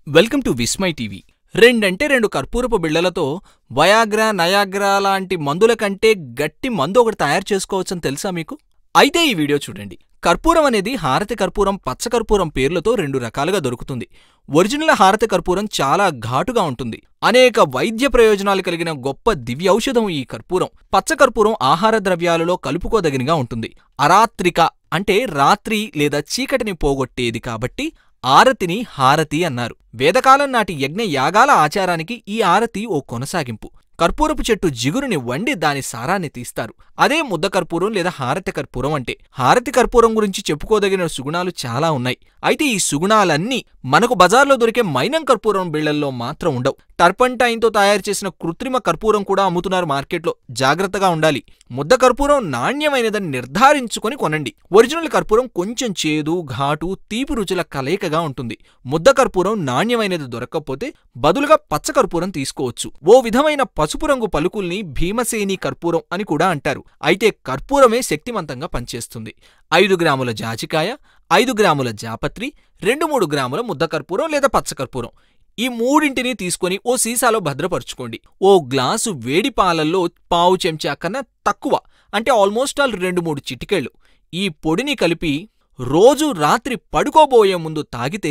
welcome to Vismai TV రెండంటే రెండు కర్పూరపు బిళ్ళలతో వయాగ్రా నయాగ్రా లాంటి మందుల కంటే గట్టి మందు ఒకటి తయారు చేసుకోవచ్చని తెలుసా మీకు అయితే ఈ వీడియో చూడండి కర్పూరం అనేది హారతి కర్పూరం పచ్చ కర్పూరం పేర్లతో రెండు రకాలుగా దొరుకుతుంది ఒరిజినల్ హారతి కర్పూరం చాలా ఘాటుగా ఉంటుంది అనేక వైద్య ప్రయోజనాలు కలిగిన గొప్ప దివ్యౌషధం ఈ కర్పూరం పచ్చ కర్పూరం ఆహార ద్రవ్యాలలో కలుపుకోదగినగా ఉంటుంది అరాత్రిక అంటే రాత్రి లేదా చీకటిని పోగొట్టేది కాబట్టి ఆరతిని హారతి అన్నారు వేదకాలం నాటి యజ్ఞ యాగాల ఆచారానికి ఈ ఆరతి ఓ కొనసాగింపు కర్పూరపు చెట్టు జిగురుని వండి దాని సారాన్ని తీస్తారు అదే ముద్ద కర్పూరం లేదా హారతి కర్పూరం అంటే హారతి కర్పూరం గురించి చెప్పుకోదగిన సుగుణాలు చాలా ఉన్నాయి అయితే ఈ సుగుణాలన్నీ మనకు బజార్లో దొరికే మైనం కర్పూరం బిళ్లల్లో మాత్రం ఉండవు టర్పంటైన్తో తయారు చేసిన కృత్రిమ కర్పూరం కూడా అమ్ముతున్నారు మార్కెట్లో జాగ్రత్తగా ఉండాలి ముద్ద కర్పూరం నాణ్యమైనదని నిర్ధారించుకొని కొనండి ఒరిజినల్ కర్పూరం కొంచెం చేదు ఘాటు తీపి రుచుల కలయికగా ఉంటుంది ముద్ద కర్పూరం నాణ్యమైనది దొరక్కపోతే బదులుగా పచ్చ కర్పూరం తీసుకోవచ్చు ఓ విధమైన పసుపు రంగు పలుకుల్ని భీమసేని కర్పూరం అని కూడా అంటారు అయితే కర్పూరమే శక్తివంతంగా పనిచేస్తుంది ఐదు గ్రాముల జాజికాయ ఐదు గ్రాముల జాపత్రి రెండు మూడు గ్రాముల ముద్ద కర్పూరం లేదా పచ్చ కర్పూరం ఈ మూడింటిని తీసుకొని ఓ సీసాలో భద్రపరుచుకోండి ఓ గ్లాసు వేడి పాలల్లో పావు చెంచా కన్నా తక్కువ అంటే ఆల్మోస్ట్ ఆల్ రెండు మూడు చిటికెళ్ళు ఈ పొడిని కలిపి రోజు రాత్రి పడుకోబోయే ముందు తాగితే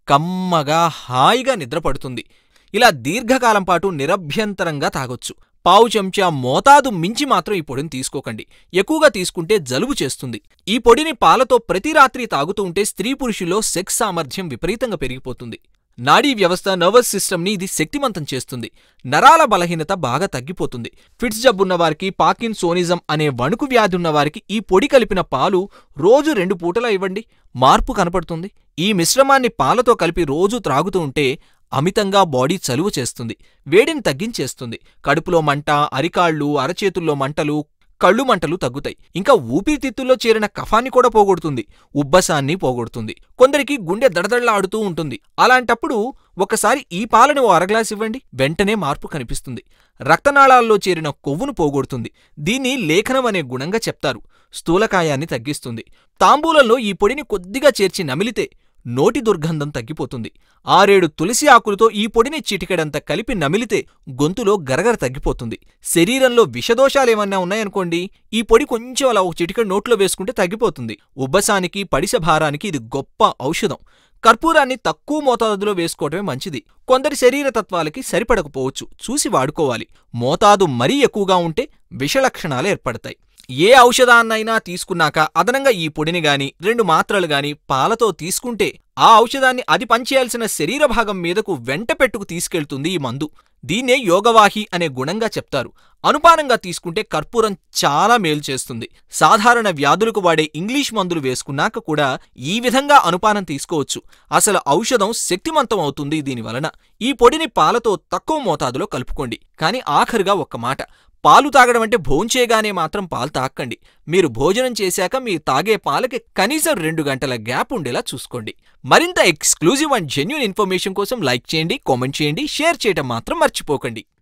కమ్మగా హాయిగా నిద్రపడుతుంది ఇలా దీర్ఘకాలం పాటు నిరభ్యంతరంగా తాగొచ్చు పావు చెంచా మోతాదు మించి మాత్రం ఈ పొడిని తీసుకోకండి ఎక్కువగా తీసుకుంటే జలుబు చేస్తుంది ఈ పొడిని పాలతో ప్రతి రాత్రి తాగుతూ ఉంటే స్త్రీ పురుషుల్లో సెక్స్ సామర్థ్యం విపరీతంగా పెరిగిపోతుంది నాడీ వ్యవస్థ నర్వస్ సిస్టమ్ని ఇది శక్తివంతం చేస్తుంది నరాల బలహీనత బాగా తగ్గిపోతుంది ఫిట్స్ జబ్బున్న వారికి పాకిన్ సోనిజం అనే వణుకు వ్యాధి ఉన్న వారికి ఈ పొడి కలిపిన పాలు రోజు రెండు పూటలా ఇవ్వండి మార్పు కనపడుతుంది ఈ మిశ్రమాన్ని పాలతో కలిపి రోజు త్రాగుతూ ఉంటే అమితంగా బాడీ చలువ చేస్తుంది వేడిని తగ్గించేస్తుంది కడుపులో మంట అరికాళ్ళు అరచేతుల్లో మంటలు కళ్ళు మంటలు తగ్గుతాయి ఇంకా ఊపిరితిత్తుల్లో చేరిన కఫాన్ని కూడా పోగొడుతుంది ఉబ్బసాన్ని పోగొడుతుంది కొందరికి గుండె దడదడలాడుతూ ఉంటుంది అలాంటప్పుడు ఒకసారి ఈ పాలను ఓ అరగ్లాస్ ఇవ్వండి వెంటనే మార్పు కనిపిస్తుంది రక్తనాళాల్లో చేరిన కొవ్వును పోగొడుతుంది దీన్ని లేఖనం అనే గుణంగా చెప్తారు స్థూలకాయాన్ని తగ్గిస్తుంది తాంబూలంలో ఈ పొడిని కొద్దిగా చేర్చి నమిలితే నోటి దుర్గంధం తగ్గిపోతుంది ఆరేడు తులసి ఆకులతో ఈ పొడిని చిటికెడంత కలిపి నమిలితే గొంతులో గరగర తగ్గిపోతుంది శరీరంలో విషదోషాలేమన్నా ఉన్నాయనుకోండి ఈ పొడి కొంచెం అలా ఒక చిటికెడు నోట్లో వేసుకుంటే తగ్గిపోతుంది ఉబ్బసానికి పడిస భారానికి ఇది గొప్ప ఔషధం కర్పూరాన్ని తక్కువ మోతాదులో వేసుకోవటమే మంచిది కొందరి శరీర తత్వాలకి సరిపడకపోవచ్చు చూసి వాడుకోవాలి మోతాదు మరీ ఎక్కువగా ఉంటే విషలక్షణాలు ఏర్పడతాయి ఏ ఔషధాన్నైనా తీసుకున్నాక అదనంగా ఈ పొడిని గాని రెండు మాత్రలు గాని పాలతో తీసుకుంటే ఆ ఔషధాన్ని అది పనిచేయాల్సిన శరీర భాగం మీదకు వెంట పెట్టుకు తీసుకెళ్తుంది ఈ మందు దీన్నే యోగవాహి అనే గుణంగా చెప్తారు అనుపానంగా తీసుకుంటే కర్పూరం చాలా మేలు చేస్తుంది సాధారణ వ్యాధులకు వాడే ఇంగ్లీష్ మందులు వేసుకున్నాక కూడా ఈ విధంగా అనుపానం తీసుకోవచ్చు అసలు ఔషధం శక్తివంతం అవుతుంది దీనివలన ఈ పొడిని పాలతో తక్కువ మోతాదులో కలుపుకోండి కానీ ఆఖరుగా ఒక్క మాట పాలు తాగడం అంటే భోంచేయగానే మాత్రం పాలు తాకండి మీరు భోజనం చేశాక మీరు తాగే పాలకి కనీసం రెండు గంటల గ్యాప్ ఉండేలా చూసుకోండి మరింత ఎక్స్క్లూజివ్ అండ్ జెన్యున్ ఇన్ఫర్మేషన్ కోసం లైక్ చేయండి కామెంట్ చేయండి షేర్ చేయడం మాత్రం మర్చిపోకండి